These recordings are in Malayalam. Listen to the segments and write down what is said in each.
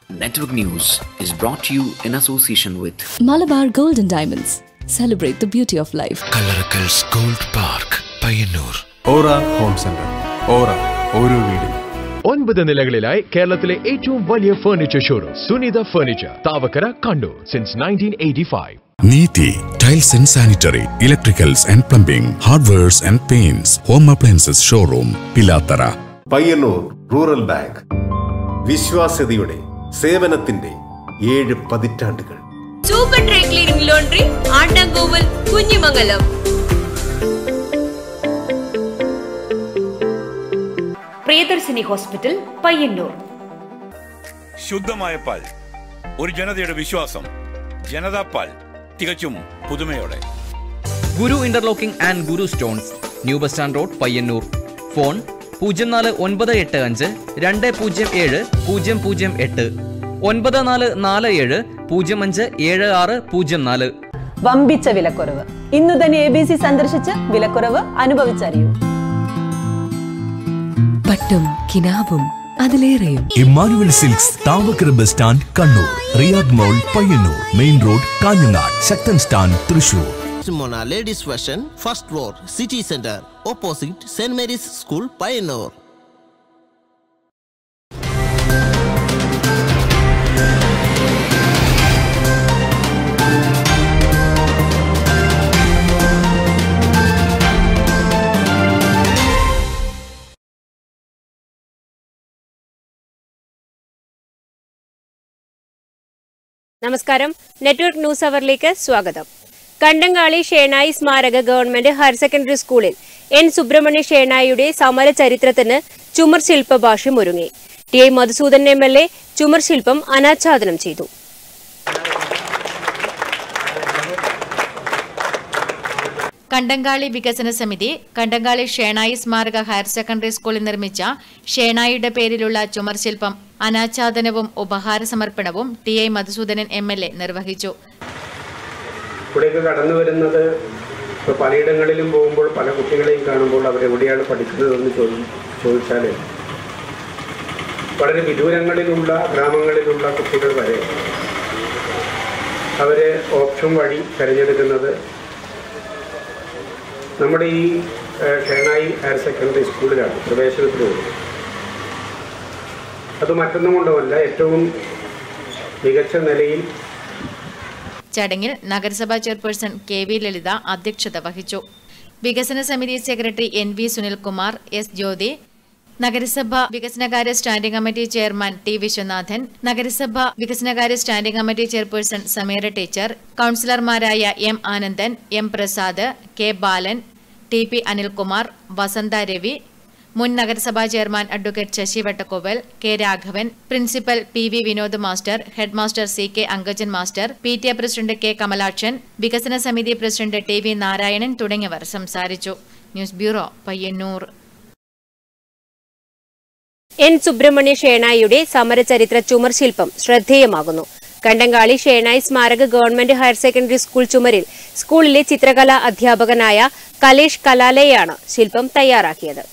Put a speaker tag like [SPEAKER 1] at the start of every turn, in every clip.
[SPEAKER 1] Network News is brought to you in association with
[SPEAKER 2] Malabar Gold and Diamonds. Celebrate the beauty of life.
[SPEAKER 3] Kallarakkals gold park Payyanur
[SPEAKER 4] aura home centre aura ഓരോ വീടിനും
[SPEAKER 5] ഒൻപത് നിലകളിലായി കേരളത്തിലെ ഏറ്റവും വലിയ furniture showroom Sunitha furniture Thavakkara Kannur since nineteen eighty five
[SPEAKER 6] Neethi tiles and sanitary electricals and plumbing hardwares and paints home appliances showroom Pilathara
[SPEAKER 7] Payyanur rural bank വിശ്വാസ്യതയുടെ സേവനത്തിന്റെ ഏഴ് പതിറ്റാണ്ടുകൾ
[SPEAKER 8] super dry cleaning laundry Andankoval Kunhimangalam Priyadarshini hospital Payyanur
[SPEAKER 9] ശുദ്ധമായ പാൽ ഒരു ജനതയുടെ വിശ്വാസം ജനതാ പാൽ തികച്ചും പുതുമയോടെ
[SPEAKER 10] Guru interlocking and Guru stones new bus stand road Payyanur phone പൂജ്യം നാല് ഒൻപത് എട്ട് അഞ്ച് രണ്ട് പൂജ്യം ഏഴ് പൂജ്യം പൂജ്യം എട്ട് ഒൻപത് നാല് നാല് ഏഴ് പൂജ്യം അഞ്ച് ഏഴ് ആറ് പൂജ്യം നാല്
[SPEAKER 11] വമ്പിച്ച വിലക്കുറവ് ഇന്നു തന്നെ എ ബി സി സന്ദർശിച്ച് വിലക്കുറവ് അനുഭവിച്ചറിയൂ
[SPEAKER 2] പട്ടും കിനാവും അതിലേറെയും
[SPEAKER 12] Emmanuel silks Thavakkara bus stand Kannur Riyadh mall Payyanur main road Kanhangad Sakthan stand Thrissur
[SPEAKER 13] Mona Ladies Fashion, first floor, City Center, opposite St. Mary's School, Pioneer.
[SPEAKER 8] നമസ്കാരം നെറ്റ്വർക്ക് ന്യൂസ് അവറിലേക്ക് സ്വാഗതം കണ്ടങ്കാളി ഷേണായി സ്മാരക ഗവൺമെന്റ് ഹയർ സെക്കൻഡറി സ്കൂളിൽ എൻ സുബ്രഹ്മണ്യ ഷേണായിയുടെ സമര ചരിത്രത്തിന് ചുമർ ശില്പഭാഷ്യം ഒരുങ്ങി T I Madhusudan M L A ചുമർ ശില്പം അനാച്ഛാദനം ചെയ്തു
[SPEAKER 14] കണ്ടങ്കാളി വികസന സമിതി കണ്ടങ്കാളി ഷേണായി സ്മാരക ഹയർ സെക്കൻഡറി സ്കൂളിൽ നിർമ്മിച്ച ഷേണായിയുടെ പേരിലുള്ള ചുമർ ശില്പം അനാച്ഛാദനവും ഉപഹാര സമർപ്പണവും T I Madhusudanan M L A നിർവഹിച്ചു
[SPEAKER 15] ഇവിടേക്ക് കടന്നു വരുന്നത് ഇപ്പോൾ പലയിടങ്ങളിലും പോകുമ്പോൾ പല കുട്ടികളെയും കാണുമ്പോൾ അവരെവിടെയാണ് പഠിക്കുന്നതെന്ന് ചോദി ചോദിച്ചാൽ വളരെ വിദൂരങ്ങളിലുള്ള ഗ്രാമങ്ങളിലുള്ള കുട്ടികൾ വരെ അവരെ ഓപ്ഷൻ വഴി തിരഞ്ഞെടുക്കുന്നത് നമ്മുടെ ഈ ഏഹ്, ഷേണായി ഹയർ സെക്കൻഡറി സ്കൂളിലാണ് പ്രവേശനത്തിന് പോകുന്നത് അത് മറ്റൊന്നും കൊണ്ടുമല്ല ഏറ്റവും മികച്ച നിലയിൽ
[SPEAKER 14] ചടങ്ങിൽ നഗരസഭാ ചെയർപേഴ്സൺ കെ വി ലളിത അധ്യക്ഷത വഹിച്ചു വികസന സമിതി secretary N V Sunilkumar S Jyothi നഗരസഭ വികസനകാര്യ standing committee chairman T Viswanathan നഗരസഭ വികസനകാര്യ standing committee chairperson Sameera teacher കൌൺസിലർമാരായ M Anandan M Prasad K Balan T P Anilkumar Vasantha Ravi മുൻ നഗരസഭാ chairman advocate Sasi Vattakkoval K Raghavan principal P V Vinod master head master C K Ankajan master P T A president K Kamalakshan വികസന സമിതി പ്രസിഡന്റ് ടി വി നാരായണൻ തുടങ്ങിയവർ സംസാരിച്ചു news bureau Payyanur
[SPEAKER 8] N Subrahmanya ഷേണായിയുടെ സമരചരിത്ര ചുമർ ശില്പം ശ്രദ്ധേയമാകുന്നു കണ്ടങ്കാളി ഷേണായി സ്മാരക ഗവൺമെന്റ് ഹയർ സെക്കൻഡറി സ്കൂൾ ചുമരിൽ സ്കൂളിലെ ചിത്രകലാ അധ്യാപകനായ കലേഷ് കലാലയാണ് ശില്പം തയ്യാറാക്കിയത്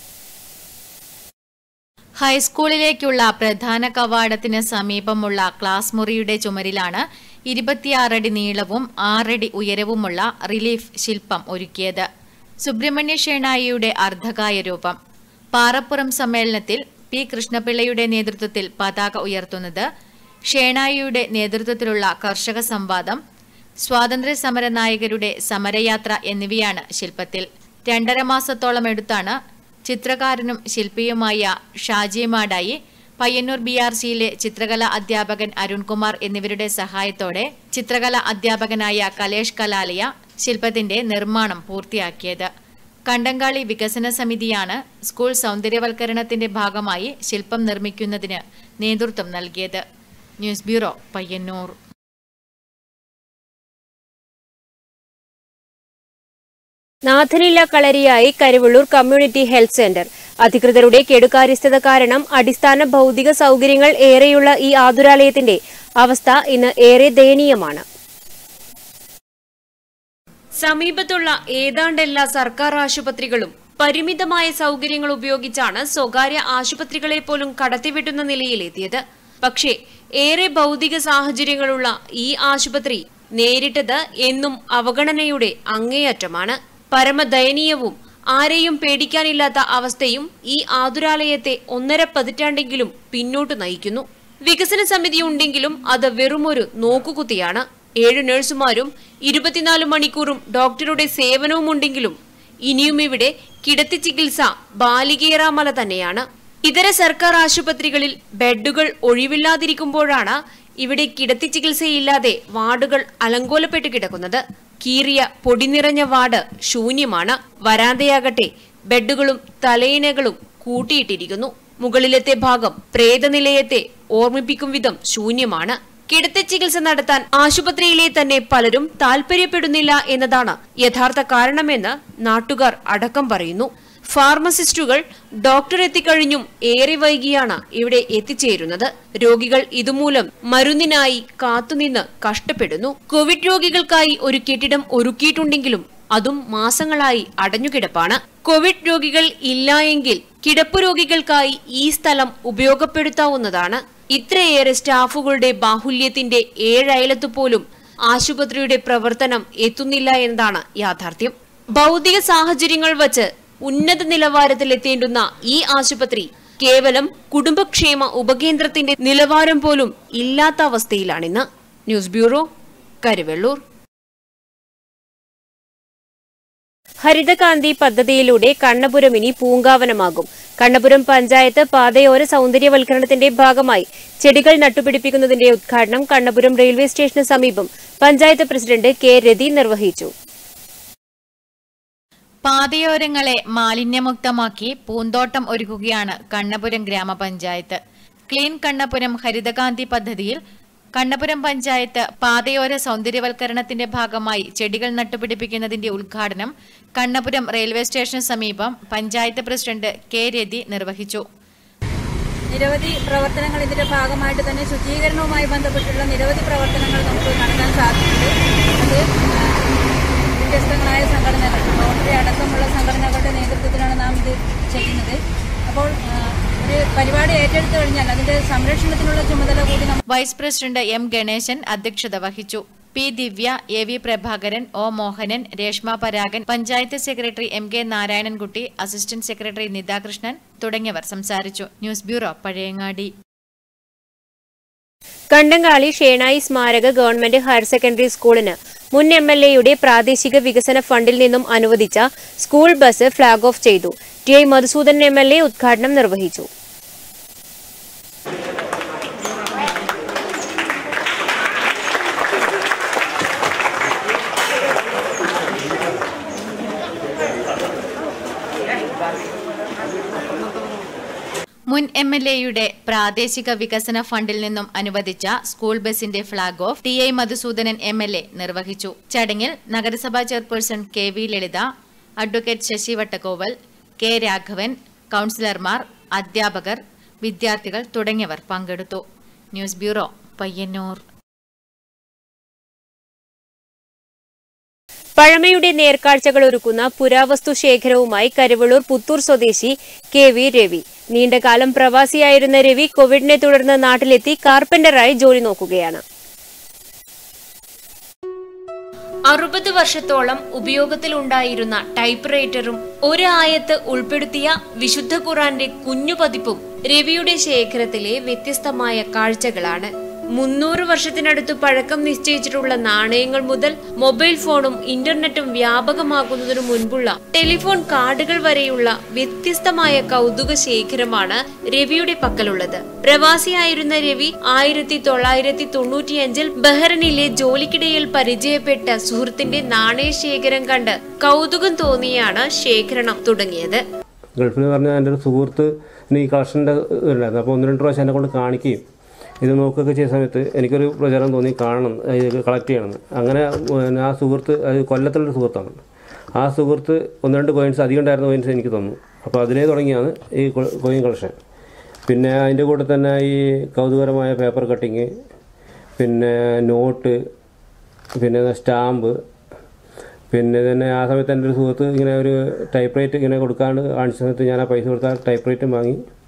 [SPEAKER 14] ഹൈസ്കൂളിലേക്കുള്ള പ്രധാന കവാടത്തിന് സമീപമുള്ള ക്ലാസ് മുറിയുടെ ചുമരിലാണ് ഇരുപത്തിയാറടി നീളവും ആറടി ഉയരവുമുള്ള റിലീഫ് ശില്പം ഒരുക്കിയത് സുബ്രഹ്മണ്യ ഷേണായിയുടെ അർദ്ധകായ രൂപം പാറപ്പുറം സമ്മേളനത്തിൽ പി കൃഷ്ണപിള്ളയുടെ നേതൃത്വത്തിൽ പതാക ഉയർത്തുന്നത് ഷേണായിയുടെ നേതൃത്വത്തിലുള്ള കർഷക സംവാദം സ്വാതന്ത്ര്യ സമര നായകരുടെ സമരയാത്ര എന്നിവയാണ് ശില്പത്തിൽ രണ്ടര മാസത്തോളം എടുത്താണ് ചിത്രകാരനും ശില്പിയുമായ ഷാജി മാടായി പയ്യന്നൂർ ബി ആർ സിയിലെ ചിത്രകലാ അധ്യാപകൻ അരുൺകുമാർ എന്നിവരുടെ സഹായത്തോടെ ചിത്രകലാ അധ്യാപകനായ കലേഷ് കലാലയ ശില്പത്തിന്റെ നിർമ്മാണം പൂർത്തിയാക്കിയത് കണ്ടങ്കാളി വികസന സമിതിയാണ് സ്കൂൾ സൗന്ദര്യവൽക്കരണത്തിന്റെ ഭാഗമായി ശില്പം നിർമ്മിക്കുന്നതിന് നേതൃത്വം നൽകിയത് ന്യൂസ് ബ്യൂറോ പയ്യന്നൂർ
[SPEAKER 8] നാഥനില്ല കളരിയായി കരുവള്ളൂർ കമ്മ്യൂണിറ്റി ഹെൽത്ത് സെന്റർ അധികൃതരുടെ കെടുകാര്യസ്ഥത കാരണം അടിസ്ഥാന ഭൗതിക സൗകര്യങ്ങൾ ഏറെയുള്ള ഈ ആതുരാലയത്തിന്റെ അവസ്ഥ ഇന്ന് ഏറെ ദയനീയമാണ് സമീപത്തുള്ള ഏതാണ്ട് എല്ലാ സർക്കാർ ആശുപത്രികളും പരിമിതമായ സൗകര്യങ്ങൾ ഉപയോഗിച്ചാണ് സ്വകാര്യ ആശുപത്രികളെ പോലും കടത്തിവെട്ടുന്ന നിലയിലെത്തിയത് പക്ഷേ ഏറെ ഭൗതിക സാഹചര്യങ്ങളുള്ള ഈ ആശുപത്രി നേരിട്ടത് എന്നും അവഗണനയുടെ അങ്ങേയറ്റമാണ് പരമദയനീയവും ആരെയും പേടിക്കാനില്ലാത്ത അവസ്ഥയും ഈ ആതുരാലയത്തെ ഒന്നര പതിറ്റാണ്ടെങ്കിലും പിന്നോട്ട് നയിക്കുന്നു വികസന സമിതി ഉണ്ടെങ്കിലും അത് വെറുമൊരു നോക്കുകുത്തിയാണ് ഏഴ് നഴ്സുമാരും ഇരുപത്തിനാല് മണിക്കൂറും ഡോക്ടറുടെ സേവനവും ഉണ്ടെങ്കിലും ഇനിയും ഇവിടെ കിടത്തി ചികിത്സ ബാലികേറാമല തന്നെയാണ് ഇതര സർക്കാർ ആശുപത്രികളിൽ ബെഡുകൾ ഒഴിവില്ലാതിരിക്കുമ്പോഴാണ് ഇവിടെ കിടത്തി ചികിത്സയില്ലാതെ വാർഡുകൾ അലങ്കോലപ്പെട്ട് കിടക്കുന്നത് കീറിയ പൊടി നിറഞ്ഞ വാർഡ് ശൂന്യമാണ് വരാന്തയാകട്ടെ ബെഡുകളും തലയിണകളും കൂട്ടിയിട്ടിരിക്കുന്നു മുകളിലത്തെ ഭാഗം പ്രേതനിലയത്തെ ഓർമ്മിപ്പിക്കും വിധം ശൂന്യമാണ് കിടത്തി ചികിത്സ നടത്താൻ ആശുപത്രിയിലെ തന്നെ പലരും താൽപര്യപ്പെടുന്നില്ല എന്നതാണ് യഥാർത്ഥ കാരണമെന്ന് നാട്ടുകാർ അടക്കം പറയുന്നു ഫാർമസിസ്റ്റുകൾ ഡോക്ടർ എത്തിക്കഴിഞ്ഞും ഏറെ വൈകിയാണ് ഇവിടെ എത്തിച്ചേരുന്നത് രോഗികൾ ഇതുമൂലം മരുന്നിനായി കാത്തുനിന്ന് കഷ്ടപ്പെടുന്നു കോവിഡ് രോഗികൾക്കായി ഒരു കെട്ടിടം ഒരുക്കിയിട്ടുണ്ടെങ്കിലും അതും മാസങ്ങളായി അടഞ്ഞുകിടപ്പാണ് കോവിഡ് രോഗികൾ ഇല്ല എങ്കിൽ കിടപ്പു രോഗികൾക്കായി ഈ സ്ഥലം ഉപയോഗപ്പെടുത്താവുന്നതാണ് ഇത്രയേറെ സ്റ്റാഫുകളുടെ ബാഹുല്യത്തിന്റെ ഏഴയലത്തു പോലും ആശുപത്രിയുടെ പ്രവർത്തനം എത്തുന്നില്ല എന്നതാണ് യാഥാർത്ഥ്യം ഭൗതിക സാഹചര്യങ്ങൾ വച്ച് ഉന്നത നിലവാരത്തിലെത്തേണ്ടുന്ന ഈ ആശുപത്രി കേവലം കുടുംബക്ഷേമ ഉപകേന്ദ്രത്തിന്റെ നിലവാരം പോലും ഇല്ലാത്ത അവസ്ഥയിലാണിന്ന് ന്യൂസ് ബ്യൂറോ കരുവെള്ളൂർ ഹരിതകാന്തി പദ്ധതിയിലൂടെ കണ്ണപുരം ഇനി പൂങ്കാവനമാകും കണ്ണപുരം പഞ്ചായത്ത് പാതയോര സൗന്ദര്യവൽക്കരണത്തിന്റെ ഭാഗമായി ചെടികൾ നട്ടുപിടിപ്പിക്കുന്നതിന്റെ ഉദ്ഘാടനം കണ്ണപുരം റെയിൽവേ സ്റ്റേഷന് സമീപം പഞ്ചായത്ത് പ്രസിഡന്റ് കെ രതി നിർവഹിച്ചു
[SPEAKER 14] പാതയോരങ്ങളെ മാലിന്യമുക്തമാക്കി പൂന്തോട്ടം ഒരുക്കുകയാണ് കണ്ണപുരം ഗ്രാമപഞ്ചായത്ത് ക്ലീൻ കണ്ണപുരം ഹരിതകാന്തി പദ്ധതിയിൽ കണ്ണപുരം പഞ്ചായത്ത് പാതയോര സൗന്ദര്യവൽക്കരണത്തിന്റെ ഭാഗമായി ചെടികൾ നട്ടുപിടിപ്പിക്കുന്നതിന്റെ ഉദ്ഘാടനം കണ്ണപുരം റെയിൽവേ സ്റ്റേഷന് സമീപം പഞ്ചായത്ത് പ്രസിഡന്റ് കെ രതി നിർവഹിച്ചു
[SPEAKER 16] നിരവധി പ്രവർത്തനങ്ങൾ ഇതിന്റെ ഭാഗമായിട്ട് തന്നെ ശുചീകരണവുമായി ബന്ധപ്പെട്ടുള്ള നിരവധി പ്രവർത്തനങ്ങൾ നമുക്ക് നടത്താൻ സാധിച്ചിട്ടുണ്ട് അത് വ്യത്യസ്തങ്ങളായ സംഘടനകൾ റോട്ടറി അടക്കമുള്ള സംഘടനകളുടെ നേതൃത്വത്തിലാണ് നാം ഇത് ചെയ്യുന്നത് അപ്പോൾ ആ, ഒരു പരിപാടി ഏറ്റെടുത്തു കഴിഞ്ഞാൽ അതിന്റെ സംരക്ഷണത്തിനുള്ള ചുമതല കൂടി നമ്മൾ
[SPEAKER 14] വൈസ് പ്രസിഡന്റ് എം ഗണേശൻ അധ്യക്ഷത വഹിച്ചു P Divya A V Prabhakaran O Mohanan Reshma Paragan panchayat secretary M K Narayanankutty assistant secretary Nithakrishnan തുടങ്ങിയവർ സംസാരിച്ചു ന്യൂസ് ബ്യൂറോ പഴയങ്ങാടി
[SPEAKER 8] കണ്ടങ്ങാളി ഷേണായി സ്മാരക ഗവൺമെന്റ് ഹയർ സെക്കൻഡറി സ്കൂളിന് മുൻ എം എൽ എയുടെ പ്രാദേശിക വികസന ഫണ്ടിൽ നിന്നും അനുവദിച്ച സ്കൂൾ ബസ് ഫ്ളാഗ് ഓഫ് ചെയ്തു T I Madhusudan M L A ഉദ്ഘാടനം നിർവഹിച്ചു
[SPEAKER 14] മുൻ എം എൽ എയുടെ പ്രാദേശിക വികസന ഫണ്ടിൽ നിന്നും അനുവദിച്ച സ്കൂൾ ബസിന്റെ flag off T I Madhusudanan M L A നിർവഹിച്ചു ചടങ്ങിൽ നഗരസഭാ chairperson K V Lalitha advocate Sasi Vattakkoval K Raghavan കൌൺസിലർമാർ അധ്യാപകർ വിദ്യാർത്ഥികൾ തുടങ്ങിയവർ പങ്കെടുത്തു ന്യൂസ് ബ്യൂറോ പയ്യന്നൂർ
[SPEAKER 8] പഴമയുടെ നേർക്കാഴ്ചകൾ ഒരുക്കുന്ന പുരാവസ്തു ശേഖരവുമായി കരുവള്ളൂർ പുത്തൂർ സ്വദേശി കെ വി രവി നീണ്ടകാലം പ്രവാസിയായിരുന്ന രവി കോവിഡിനെ തുടർന്ന് നാട്ടിലെത്തി കാർപ്പന്ററായി ജോലി നോക്കുകയാണ് അറുപത് വർഷത്തോളം ഉപയോഗത്തിലുണ്ടായിരുന്ന ടൈപ്പ് റൈറ്ററും ഒരു ആയത്ത് ഉൾപ്പെടുത്തിയ വിശുദ്ധ ഖുറാന്റെ കുഞ്ഞു പതിപ്പും രവിയുടെ ശേഖരത്തിലെ വ്യത്യസ്തമായ കാഴ്ചകളാണ് മുന്നൂറ് വർഷത്തിനടുത്ത് പഴക്കം നിശ്ചയിച്ചിട്ടുള്ള നാണയങ്ങൾ മുതൽ മൊബൈൽ ഫോണും ഇന്റർനെറ്റും വ്യാപകമാകുന്നതിനു മുൻപുള്ള ടെലിഫോൺ കാർഡുകൾ വരെയുള്ള വ്യത്യസ്തമായ കൗതുക ശേഖരമാണ് രവിയുടെ പക്കലുള്ളത് പ്രവാസിയായിരുന്ന രവി ആയിരത്തി തൊള്ളായിരത്തി തൊണ്ണൂറ്റിയഞ്ചിൽ ബഹ്റനിലെ ജോലിക്കിടയിൽ പരിചയപ്പെട്ട സുഹൃത്തിന്റെ നാണയ ശേഖരം കണ്ട് കൗതുകം തോന്നിയാണ് ശേഖരണം തുടങ്ങിയത്
[SPEAKER 17] ഗൾഫിൽ പറഞ്ഞാൽ എൻ്റെ ഒരു സുഹൃത്ത് ഈ കളക്ഷൻ്റെ ഉണ്ടായിരുന്നു അപ്പോൾ ഒന്ന് രണ്ട് പ്രാവശ്യം എന്നെ കൊണ്ട് കാണിക്കുകയും ഇത് നോക്കുകയൊക്കെ ചെയ്ത സമയത്ത് എനിക്കൊരു പ്രചാരം തോന്നി കാണണം ഇത് കളക്ട് ചെയ്യണമെന്ന് അങ്ങനെ പിന്നെ ആ സുഹൃത്ത് അത് കൊല്ലത്തുള്ളൊരു സുഹൃത്താണ് ആ സുഹൃത്ത് ഒന്ന് രണ്ട് കോയിൻസ് അധികം ഉണ്ടായിരുന്ന കോയിൻസ് എനിക്ക് തന്നു അപ്പോൾ അതിലേ തുടങ്ങിയാണ് ഈ കോയിൻ കളക്ഷൻ പിന്നെ അതിൻ്റെ കൂടെ തന്നെ ഈ കൗതുകരമായ പേപ്പർ കട്ടിങ് പിന്നെ നോട്ട് പിന്നെ സ്റ്റാമ്പ് പിന്നെ തന്നെ ആ സമയത്ത് എൻ്റെ ഒരു സുഹൃത്ത് ഇങ്ങനെ ഒരു ടൈപ്പ് റൈറ്റ് ഇങ്ങനെ കൊടുക്കാണ്ട് കാണിച്ച സമയത്ത് ഞാൻ ആ പൈസ കൊടുത്ത ടൈപ്പ് റൈറ്റും വാങ്ങി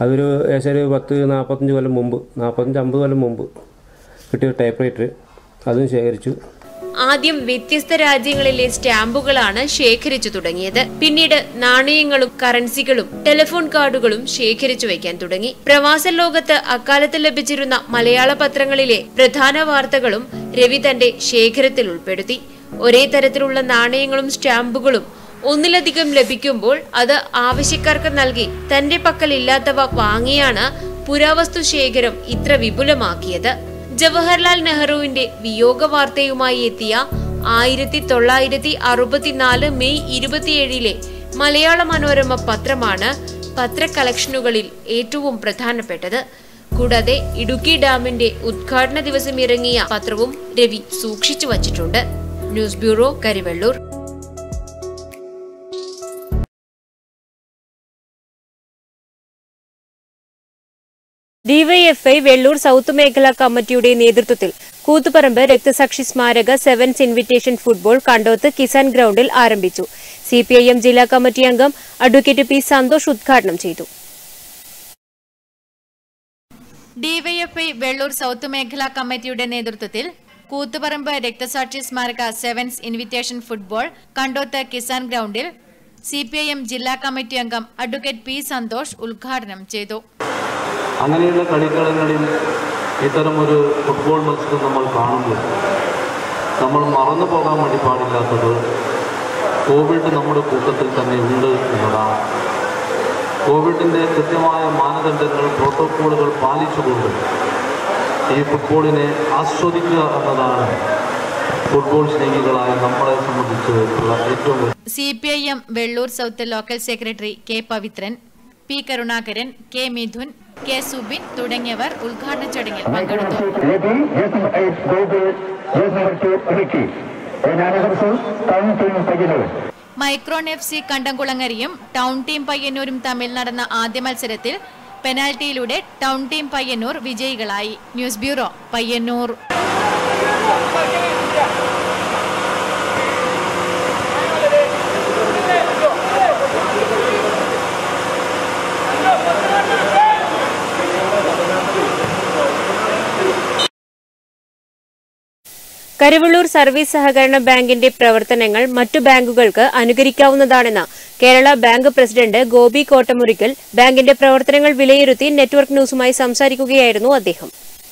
[SPEAKER 17] അതൊരു ഏകദേശം ഒരു പത്ത് നാൽപ്പത്തഞ്ച് കൊല്ലം മുമ്പ് നാൽപ്പത്തഞ്ച് അമ്പത് കൊല്ലം മുമ്പ് കിട്ടിയ ടൈപ്പ് റൈറ്റർ അതും ശേഖരിച്ചു
[SPEAKER 8] ആദ്യം വ്യത്യസ്ത രാജ്യങ്ങളിലെ സ്റ്റാമ്പുകളാണ് ശേഖരിച്ചു തുടങ്ങിയത് പിന്നീട് നാണയങ്ങളും കറൻസികളും ടെലിഫോൺ കാർഡുകളും ശേഖരിച്ചു വയ്ക്കാൻ തുടങ്ങി പ്രവാസ ലോകത്ത് അക്കാലത്ത് ലഭിച്ചിരുന്ന മലയാള പത്രങ്ങളിലെ പ്രധാന വാർത്തകളും രവി തന്റെ ശേഖരത്തിൽ ഉൾപ്പെടുത്തി ഒരേ തരത്തിലുള്ള നാണയങ്ങളും സ്റ്റാമ്പുകളും ഒന്നിലധികം ലഭിക്കുമ്പോൾ അത് ആവശ്യക്കാർക്ക് നൽകി തന്റെ പക്കൽ ഇല്ലാത്തവ വാങ്ങിയാണ് പുരാവസ്തു ശേഖരം ഇത്ര വിപുലമാക്കിയത് ജവഹർലാൽ നെഹ്റുവിന്റെ വിയോഗ വാർത്തയുമായി എത്തിയ ആയിരത്തി തൊള്ളായിരത്തി അറുപത്തിനാല് മെയ് ഇരുപത്തിയേഴിലെ മലയാള മനോരമ പത്രമാണ് പത്ര കളക്ഷനുകളിൽ ഏറ്റവും പ്രധാനപ്പെട്ടത് കൂടാതെ ഇടുക്കി ഡാമിന്റെ ഉദ്ഘാടന ദിവസം ഇറങ്ങിയ പത്രവും രവി സൂക്ഷിച്ചു വച്ചിട്ടുണ്ട് news bureau Karivellur DYFI Vellur south മേഖലാ കമ്മിറ്റിയുടെ നേതൃത്വത്തിൽ കൂത്തുപറമ്പ് രക്തസാക്ഷി സ്മാരക sevens invitation football Kandoth Kisan ഗ്രൗണ്ടിൽ ആരംഭിച്ചു സിപിഐഎം ജില്ലാ കമ്മിറ്റി അംഗം അഡ്വക്കേറ്റ് പി സന്തോഷ് ഉദ്ഘാടനം ചെയ്തു
[SPEAKER 14] ഡിവൈഎഫ്ഐ വെള്ളൂർ സൗത്ത് മേഖലാ കമ്മിറ്റിയുടെ നേതൃത്വത്തിൽ കൂത്തുപറമ്പ് രക്തസാക്ഷി സ്മാരക sevens invitation football Kandoth Kisan ഗ്രൗണ്ടിൽ സിപിഐഎം ജില്ലാ കമ്മിറ്റി അംഗം അഡ്വക്കേറ്റ് പി സന്തോഷ് ഉദ്ഘാടനം ചെയ്തു
[SPEAKER 18] അങ്ങനെയുള്ള കളിക്കളങ്ങളിൽ ഇത്തരമൊരു ഫുട്ബോൾ മത്സരം നമ്മൾ കാണുമ്പോൾ നമ്മൾ മറന്നു പോകാൻ വേണ്ടി പാടില്ലാത്തത് കോവിഡ് നമ്മുടെ കൂട്ടത്തിൽ തന്നെ ഉണ്ട് എന്നതാണ് കോവിഡിൻ്റെ കൃത്യമായ മാനദണ്ഡങ്ങൾ പ്രോട്ടോക്കോളുകൾ പാലിച്ചുകൊണ്ട് ഈ ഫുട്ബോളിനെ ആസ്വദിക്കുക എന്നതാണ് ഫുട്ബോൾ സ്നേഹികളായ നമ്മളെ സംബന്ധിച്ച് ഉള്ള ഏറ്റവും വലിയ
[SPEAKER 14] C P I M Vellur south local secretary K Pavithran P Karunakaran K Mithun K Subin തുടങ്ങിയവർ ഉദ്ഘാടന ചടങ്ങിൽ പങ്കെടുത്തു മൈക്രോൺ എഫ് സി കണ്ടംകുളങ്ങരയും ടൗൺ ടീം പയ്യന്നൂരും തമ്മിൽ നടന്ന ആദ്യ മത്സരത്തിൽ പെനാൽറ്റിയിലൂടെ ടൗൺ ടീം പയ്യന്നൂർ വിജയികളായി news bureau Payyanur
[SPEAKER 8] Karuvallur service സഹകരണ ബാങ്കിന്റെ പ്രവർത്തനങ്ങൾ മറ്റു ബാങ്കുകൾക്ക് അനുകരിക്കാവുന്നതാണെന്ന് കേരള ബാങ്ക് പ്രസിഡന്റ് ഗോപി കോട്ടമുറിക്കൽ ബാങ്കിന്റെ പ്രവർത്തനങ്ങൾ വിലയിരുത്തി നെറ്റ്വർക്ക് ന്യൂസുമായി സംസാരിക്കുകയായിരുന്നു അദ്ദേഹം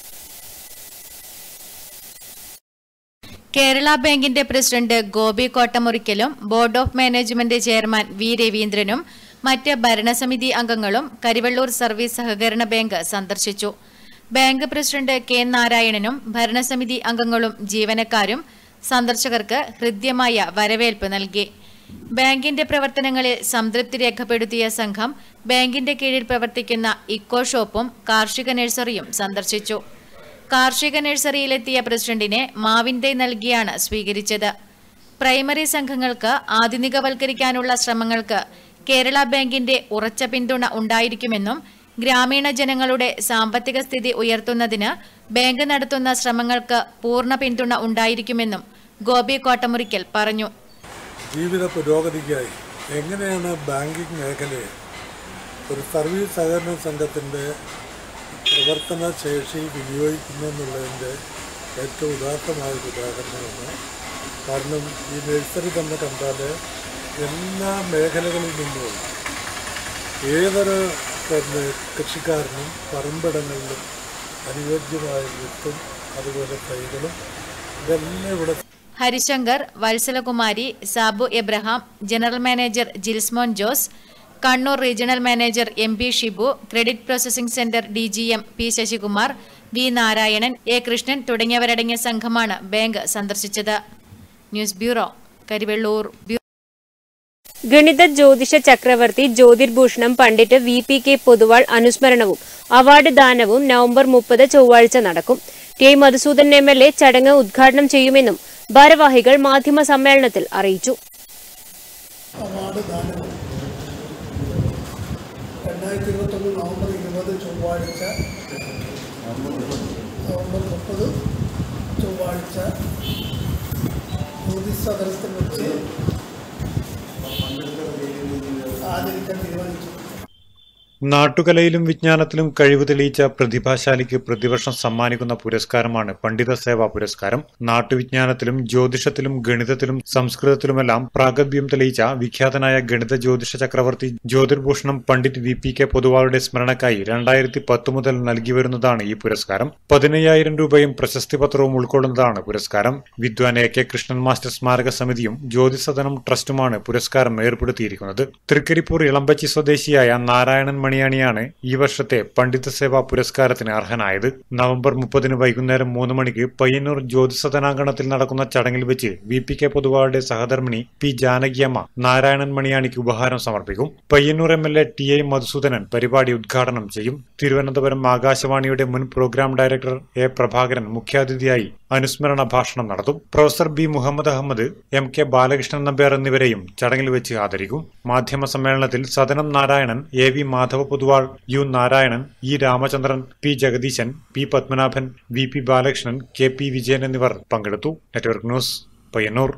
[SPEAKER 14] കേരള ബാങ്കിന്റെ പ്രസിഡന്റ് ഗോപി കോട്ടമുറിക്കലും board of management chairman V രവീന്ദ്രനും മറ്റ് ഭരണസമിതി അംഗങ്ങളും കരിവള്ളൂർ സർവീസ് സഹകരണ ബാങ്ക് സന്ദർശിച്ചു ബാങ്ക് പ്രസിഡന്റ് കെ നാരായണനും ഭരണസമിതി അംഗങ്ങളും ജീവനക്കാരും സന്ദർശകർക്ക് ഹൃദ്യമായ വരവേൽപ്പ് നൽകി ബാങ്കിന്റെ പ്രവർത്തനങ്ങളിൽ സംതൃപ്തി രേഖപ്പെടുത്തിയ സംഘം ബാങ്കിന്റെ കീഴിൽ പ്രവർത്തിക്കുന്ന ഇക്കോ ഷോപ്പും കാർഷിക നഴ്സറിയും സന്ദർശിച്ചു കാർഷിക നഴ്സറിയിലെത്തിയ പ്രസിഡന്റിനെ മാവിൻ തൈ നൽകിയാണ് സ്വീകരിച്ചത് പ്രൈമറി സംഘങ്ങൾക്ക് ആധുനികവൽക്കരിക്കാനുള്ള ശ്രമങ്ങൾക്ക് കേരള ബാങ്കിന്റെ ഉറച്ച പിന്തുണ ഉണ്ടായിരിക്കുമെന്നും ഗ്രാമീണ ജനങ്ങളുടെ സാമ്പത്തിക സ്ഥിതി ഉയർത്തുന്നതിന് ബാങ്ക് നടത്തുന്ന ശ്രമങ്ങൾക്ക് പൂർണ്ണ പിന്തുണ ഉണ്ടായിരിക്കുമെന്നും ഗോപി കോട്ടമുറിക്കൽ പറഞ്ഞു
[SPEAKER 19] ജീവിത പുരോഗതിക്കായി എങ്ങനെയാണ് ബാങ്കിംഗ് മേഖലയെ ഒരു സർവീസ് സഹകരണ സംഘത്തിൻ്റെ പ്രവർത്തന ശേഷി വിനിയോഗിക്കുന്നു എന്നുള്ളതിൻ്റെ ഏറ്റവും ഉദാത്തമായ ഒരു ഉദാഹരണമാണ് കാരണം ഈ നഴ്സറി തന്നെ കണ്ടാൽ എല്ലാ മേഖലകളിൽ നിന്നും ഏതൊരു പിന്നെ കൃഷിക്കാരനും പറമ്പിടങ്ങളിലും അനുയോജ്യമായ വിത്തും അതുപോലെ തൈകളും ഇതെല്ലാം ഇവിടെ
[SPEAKER 14] Harishankar Valsalakumari Sabu Abraham general manager Jilsmon Jose Kannur regional manager M P Shibu credit processing centre D G M P Sasikumar V Narayanan A Krishnan തുടങ്ങിയവരടങ്ങിയ സംഘമാണ് ബാങ്ക് സന്ദർശിച്ചത് ന്യൂസ് ബ്യൂറോ കരിവെള്ളൂർ
[SPEAKER 8] ഗണിത ജ്യോതിഷ ചക്രവർത്തി ജ്യോതിർഭൂഷണം Pandit V P K Poduval അനുസ്മരണവും അവാർഡ് ദാനവും നവംബർ മുപ്പത് ചൊവ്വാഴ്ച നടക്കും T Madhusudan M L A ചടങ്ങ് ഉദ്ഘാടനം ചെയ്യുമെന്നും ഭാരവാഹികൾ മാധ്യമ സമ്മേളനത്തിൽ അറിയിച്ചു
[SPEAKER 20] അവാർഡ് ദാനം രണ്ടായിരത്തി ഇരുപത്തൊന്ന് നവംബർ ഇരുപത് ചൊവ്വാഴ്ച നവംബർ മുപ്പത് ചൊവ്വാഴ്ച ജ്യോതിസദനത്തിൽ വെച്ച് ആചരിക്കാൻ തീരുമാനിച്ചു
[SPEAKER 21] നാട്ടുകലയിലും വിജ്ഞാനത്തിലും കഴിവ് തെളിയിച്ച പ്രതിഭാശാലിക്ക് പ്രതിവർഷം സമ്മാനിക്കുന്ന പുരസ്കാരമാണ് പണ്ഡിത സേവാ പുരസ്കാരം നാട്ടുവിജ്ഞാനത്തിലും ജ്യോതിഷത്തിലും ഗണിതത്തിലും സംസ്കൃതത്തിലുമെല്ലാം പ്രാഗൽഭ്യം തെളിയിച്ച വിഖ്യാതനായ ഗണിത ജ്യോതിഷ ചക്രവർത്തി ജ്യോതിർഭൂഷണം പണ്ഡിറ്റ് വി പി കെ പൊതുവാളുടെ സ്മരണക്കായി രണ്ടായിരത്തി പത്ത് മുതൽ നൽകി വരുന്നതാണ് ഈ പുരസ്കാരം പതിനയ്യായിരം രൂപയും പ്രശസ്തി പത്രവും ഉൾക്കൊള്ളുന്നതാണ് പുരസ്കാരം വിദ്വാൻ എ കെ കൃഷ്ണൻ മാസ്റ്റർ സ്മാരക സമിതിയും ജ്യോതിസദനം ട്രസ്റ്റുമാണ് പുരസ്കാരം ഏർപ്പെടുത്തിയിരിക്കുന്നത് തൃക്കരിപ്പൂർ ഇളമ്പച്ചി സ്വദേശിയായ നാരായണൻ മണിയാണിയാണ് ഈ വർഷത്തെ പണ്ഡിത സേവാ പുരസ്കാരത്തിന് അർഹനായത് നവംബർ മുപ്പതിന് വൈകുന്നേരം മൂന്ന് മണിക്ക് പയ്യന്നൂർ ജ്യോതിസദനാങ്കണത്തിൽ നടക്കുന്ന ചടങ്ങിൽ വെച്ച് വി പി കെ പൊതുവാളുടെ സഹധർമ്മിണി പി ജാനകിയമ്മ നാരായണൻ മണിയാണിക്ക് ഉപഹാരം സമർപ്പിക്കും Payyanur M L A T A Madhusudanan പരിപാടി ഉദ്ഘാടനം ചെയ്യും തിരുവനന്തപുരം ആകാശവാണിയുടെ മുൻ പ്രോഗ്രാം ഡയറക്ടർ എ പ്രഭാകരൻ മുഖ്യാതിഥിയായി അനുസ്മരണ ഭാഷണം നടത്തും professor B Muhammad Ahammad M K Balakrishnan Nambiar എന്നിവരെയും ചടങ്ങിൽ വെച്ച് ആദരിക്കും മാധ്യമ സമ്മേളനത്തിൽ Sadanam Narayanan A V Madhava Poduval U Narayanan E Ramachandran P Jagadeesan P Padmanabhan V P Balakrishnan K P Vijayan എന്നിവർ പങ്കെടുത്തു നെറ്റ്വർക്ക് ന്യൂസ് പയ്യന്നൂർ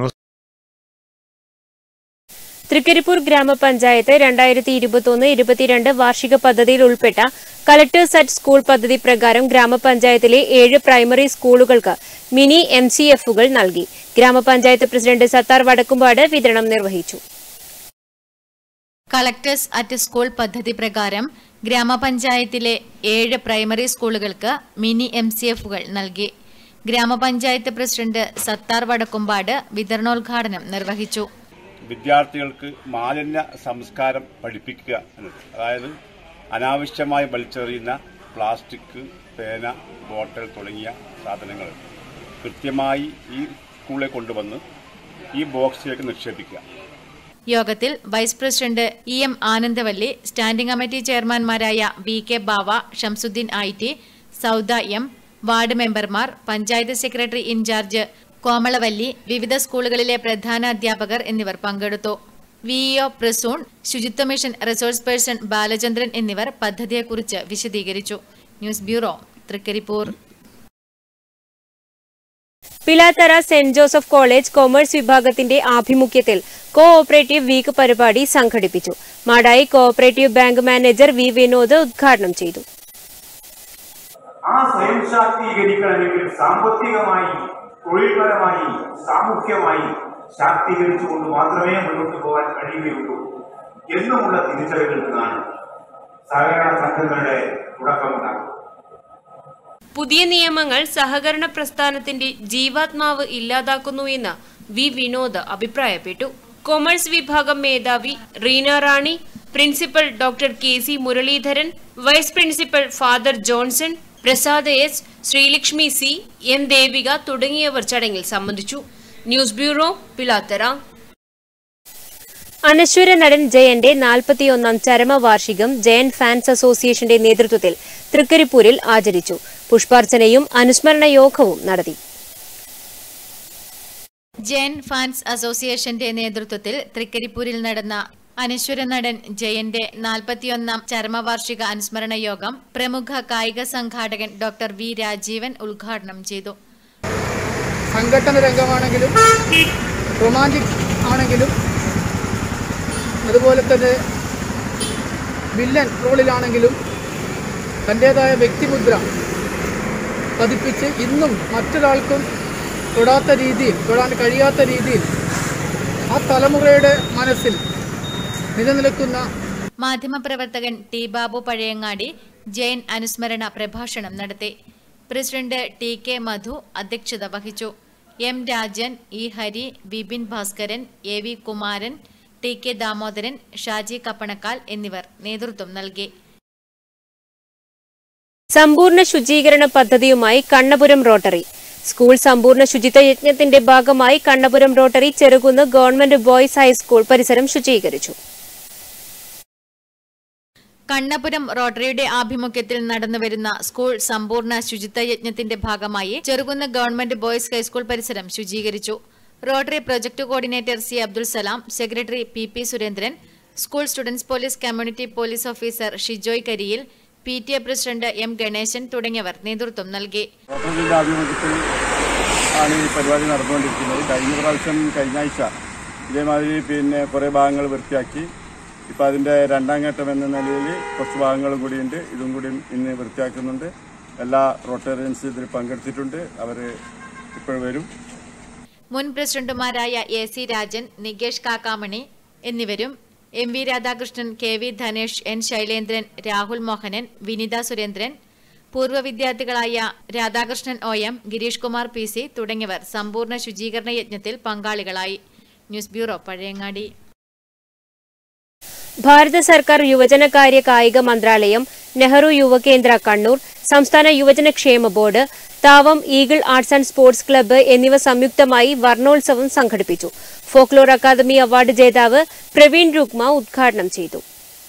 [SPEAKER 8] തൃക്കരിപ്പൂർ ഗ്രാമപഞ്ചായത്ത് രണ്ടായിരത്തി ഇരുപത്തൊന്ന് ഇരുപത്തിരണ്ട് വാർഷിക പദ്ധതിയിൽ ഉൾപ്പെട്ട കളക്ടേഴ്സ് അറ്റ് സ്കൂൾ പദ്ധതി പ്രകാരം ഗ്രാമപഞ്ചായത്തിലെ ഏഴ് പ്രൈമറി സ്കൂളുകൾക്ക് മിനി എം സി എഫുകൾ നൽകി ഗ്രാമപഞ്ചായത്ത് പ്രസിഡന്റ് സത്താർ വടക്കുംപാട് വിതരണം നിർവഹിച്ചു
[SPEAKER 14] കളക്ടേഴ്സ് അറ്റ് സ്കൂൾ പദ്ധതി പ്രകാരം ഗ്രാമപഞ്ചായത്തിലെ ഏഴ് പ്രൈമറി സ്കൂളുകൾക്ക് മിനി എം സി എഫുകൾ നൽകി ഗ്രാമപഞ്ചായത്ത് പ്രസിഡന്റ് സത്താർ വടക്കുംപാട് വിതരണോദ്ഘാടനം നിർവഹിച്ചു
[SPEAKER 22] വിദ്യാർത്ഥികൾക്ക് മാലിന്യ സംസ്കാരം പഠിപ്പിക്കുക എന്നത് അതായത് അനാവശ്യമായി വലിച്ചെറിയുന്ന പ്ലാസ്റ്റിക് പേന ബോട്ടൽ തുടങ്ങിയ സാധനങ്ങൾ കൃത്യമായി ഈ സ്കൂളിൽ കൊണ്ടുവന്ന് ഈ ബോക്സിലേക്ക് നിക്ഷേപിക്കുക
[SPEAKER 14] യോഗത്തിൽ vice president E M Anandavalli standing committee ചെയർമാൻമാരായ V K Bava Shamsuddin I T Sauda M ward മെമ്പർമാർ പഞ്ചായത്ത് സെക്രട്ടറി ഇൻചാർജ് കോമളവല്ലി വിവിധ സ്കൂളുകളിലെ പ്രധാന അധ്യാപകർ എന്നിവർ പങ്കെടുത്തു വിഇഒ പ്രസൂൺ ശുചിത്വ മിഷൻ റിസോഴ്സ് പേഴ്സൺ ബാലചന്ദ്രൻ എന്നിവർ പദ്ധതിയെക്കുറിച്ച് വിശദീകരിച്ചു news bureau Trikaripur
[SPEAKER 8] Pilathara saint Joseph college commerce വിഭാഗത്തിന്റെ ആഭിമുഖ്യത്തിൽ കോ ഓപ്പറേറ്റീവ് വീക്ക് പരിപാടി സംഘടിപ്പിച്ചു Madayi cooperative bank manager V Vinod ഉദ്ഘാടനം ചെയ്തു
[SPEAKER 23] ആ സ്വയം ശാക്തീകരിക്കണമെങ്കിൽ സാമ്പത്തികമായി തൊഴിൽപരമായി സാമൂഹ്യമായി ശാക്തീകരിച്ചുകൊണ്ട് മാത്രമേ മുന്നോട്ട് പോകാൻ കഴിയുകയുള്ളൂ എന്നുമുള്ള തിരിച്ചറിവിൽ നിന്നാണ് സഹകരണ സംഘങ്ങളുടെ തുടക്കമുണ്ടാകുന്നത്
[SPEAKER 8] പുതിയ നിയമങ്ങൾ സഹകരണ പ്രസ്ഥാനത്തിന്റെ ജീവാത്മാവ് ഇല്ലാതാക്കുന്നു എന്ന് വി വിനോദ് അഭിപ്രായപ്പെട്ടു കൊമേഴ്സ് വിഭാഗം മേധാവി Reena Rani principal doctor K C Muraleedharan vice principal father Johnson Prasad S Sreelakshmi C N Devika തുടങ്ങിയവർ ചടങ്ങിൽ സംബന്ധിച്ചു ന്യൂസ് ബ്യൂറോ പിലാത്തറ അനശ്വര നടൻ ജയന്റെ നാൽപ്പത്തിയൊന്നാം ചരമവാർഷികം ജയൻ ഫാൻസ് അസോസിയേഷന്റെ നേതൃത്വത്തിൽ തൃക്കരിപ്പൂരിൽ ആചരിച്ചു പുഷ്പാർച്ചനയും അനുസ്മരണ യോഗവും നടത്തി
[SPEAKER 14] ജയൻ ഫാൻസ് അസോസിയേഷന്റെ നേതൃത്വത്തിൽ തൃക്കരിപ്പൂരിൽ നടന്ന അനശ്വര നടൻ ജയന്റെ നാൽപ്പത്തിയൊന്നാം ചരമവാർഷിക അനുസ്മരണ യോഗം പ്രമുഖ കായിക സംഘാടകൻ ഡോക്ടർ വി രാജീവൻ ഉദ്ഘാടനം ചെയ്തു
[SPEAKER 24] സംഘട്ടന രംഗമാണെങ്കിലും റൊമാൻറ്റിക് ആണെങ്കിലും അതുപോലെ തന്നെ വില്ലൻ റോളിലാണെങ്കിലും തൻ്റേതായ വ്യക്തിമുദ്ര പതിപ്പിച്ച് ഇന്നും മറ്റൊരാൾക്കും തൊടാത്ത രീതിയിൽ തൊടാൻ കഴിയാത്ത രീതിയിൽ ആ തലമുറയുടെ മനസ്സിൽ നിലനിൽക്കുന്ന
[SPEAKER 14] മാധ്യമപ്രവർത്തകൻ ടി ബാബു പഴയങ്ങാടി ജയൻ അനുസ്മരണ പ്രഭാഷണം നടത്തി പ്രസിഡന്റ് ടി കെ മധു അധ്യക്ഷത വഹിച്ചു M Rajan E Hari Bipin Bhaskaran A V Kumaran T K Damodaran Shaji Kappanakkal എന്നിവർ നേതൃത്വം നൽകി
[SPEAKER 8] സമ്പൂർണ്ണ ശുചീകരണ പദ്ധതിയുമായി കണ്ണപുരം റോട്ടറി സ്കൂൾ സമ്പൂർണ്ണ ശുചിത്വ യജ്ഞത്തിന്റെ ഭാഗമായി Kannapuram rotary Cherukunnu government boys high school പരിസരം ശുചീകരിച്ചു
[SPEAKER 14] കണ്ണപുരം റോട്ടറിയുടെ ആഭിമുഖ്യത്തിൽ നടന്നുവരുന്ന സ്കൂൾ സമ്പൂർണ്ണ ശുചിത്വ യജ്ഞത്തിന്റെ ഭാഗമായി ചെറുകുന്ന് ഗവൺമെന്റ് ബോയ്സ് ഹൈസ്കൂൾ പരിസരം ശുചീകരിച്ചു rotary project coordinator C Abdul Salam secretary P P Surendran school students police community police officer Shijoy Kariyil P T A president M Ganeshan തുടങ്ങിയവർ നേതൃത്വം നൽകി
[SPEAKER 25] റോട്ടറിയുടെ ആഭിമുഖ്യത്തിൽ ആണ് ഈ പരിപാടി നടന്നുകൊണ്ടിരിക്കുന്നത് കഴിഞ്ഞ പ്രാവശ്യം കഴിഞ്ഞ ആഴ്ച ഇതേമാതിരി പിന്നെ കുറേ ഭാഗങ്ങൾ വൃത്തിയാക്കി ഇപ്പം അതിൻ്റെ രണ്ടാം ഘട്ടം എന്ന നിലയിൽ കുറച്ച് ഭാഗങ്ങളും കൂടിയുണ്ട് ഇതും കൂടി ഇന്ന് വൃത്തിയാക്കുന്നുണ്ട് എല്ലാ റോട്ടേറിയൻസ് ഇതിൽ പങ്കെടുത്തിട്ടുണ്ട് അവർ ഇപ്പോൾ വരും
[SPEAKER 14] മുൻ പ്രസിഡന്റുമാരായ എ സി രാജൻ നികേഷ് കാക്കാമണി എന്നിവരും M V Radhakrishnan K V Dhanesh N Shailendran Rahul Mohanan Vinitha Surendran പൂർവ്വ വിദ്യാർത്ഥികളായ Radhakrishnan O M Gireesh Kumar P C തുടങ്ങിയവർ സമ്പൂർണ്ണ ശുചീകരണ യജ്ഞത്തിൽ പങ്കാളികളായി ന്യൂസ് ബ്യൂറോ പഴയങ്ങാടി
[SPEAKER 8] ഭാരത സർക്കാർ യുവജനകാര്യ കായിക മന്ത്രാലയം നെഹ്റു യുവകേന്ദ്ര കണ്ണൂർ സംസ്ഥാന യുവജനക്ഷേമ board Thavam eagle arts and sports club എന്നിവ സംയുക്തമായി വർണ്ണോത്സവം സംഘടിപ്പിച്ചു ഫോക്ലോർ അക്കാദമി അവാർഡ് ജേതാവ് പ്രവീൺ രുക്മ ഉദ്ഘാടനം ചെയ്തു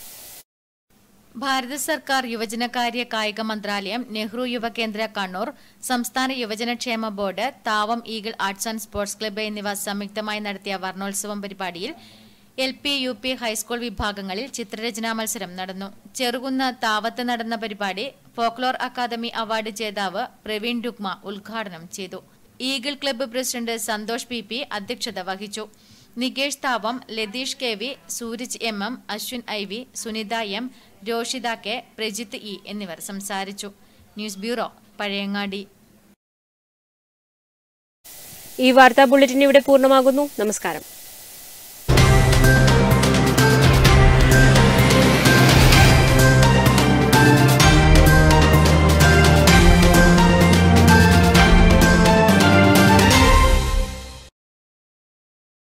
[SPEAKER 14] ഭാരത സർക്കാർ യുവജനകാര്യ കായിക മന്ത്രാലയം നെഹ്റു യുവകേന്ദ്ര കണ്ണൂർ സംസ്ഥാന യുവജനക്ഷേമ board Thavam eagle arts and sports club എന്നിവ സംയുക്തമായി നടത്തിയ വർണ്ണോത്സവം പരിപാടിയിൽ L P U P high school വിഭാഗങ്ങളിൽ ചിത്രരചനാ മത്സരം നടന്നു ചെറുകുന്ന് താവത്ത് നടന്ന പരിപാടി ഫോക്ലോർ അക്കാദമി അവാർഡ് ജേതാവ് പ്രവീൺ രുക്മ ഉദ്ഘാടനം ചെയ്തു eagle club president Santhosh P P അധ്യക്ഷത വഹിച്ചു Nikesh Thavam Latheesh K V Sooraj M M Ashwin I V Sunitha M Roshitha K Prajith E എന്നിവർ സംസാരിച്ചു ന്യൂസ് ബ്യൂറോ പഴയങ്ങാടി
[SPEAKER 8] ഈ വാർത്താ ബുള്ളറ്റിൻ ഇവിടെ പൂർണ്ണമാകുന്നു നമസ്കാരം